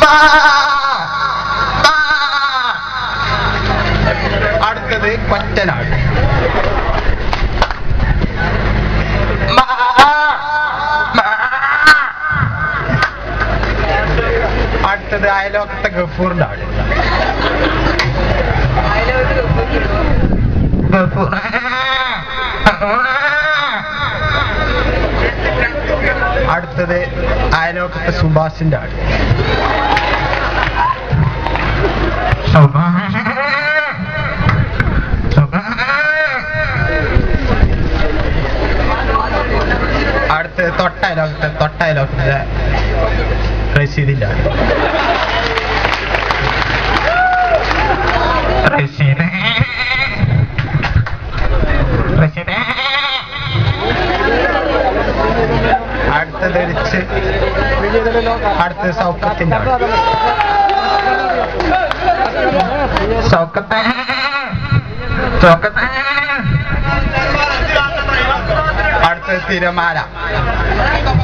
അടുത്തത് കൊറ്റനാട് അടുത്തത് അയലോക്കത്തെ ഗഫൂറിന്റെ ആട് ഗഫൂർ അടുത്തത് അയലോക്കത്തെ സുഭാഷിന്റെ ആട് സുഭാഷ് അടുത്തത് തൊട്ടയലോക്കത്തെ തൊട്ടയലോക്കത്തെ റഷീദിന്റെ ആട് റഷീദ് റഷീദ് അടുത്തത് ഇടിച്ച് അടുത്തത് സൗക്കത്തിന്റെ ആട് സൗക്കത്തെ സൗക്കത്തെ അടുത്തത് തിരമാല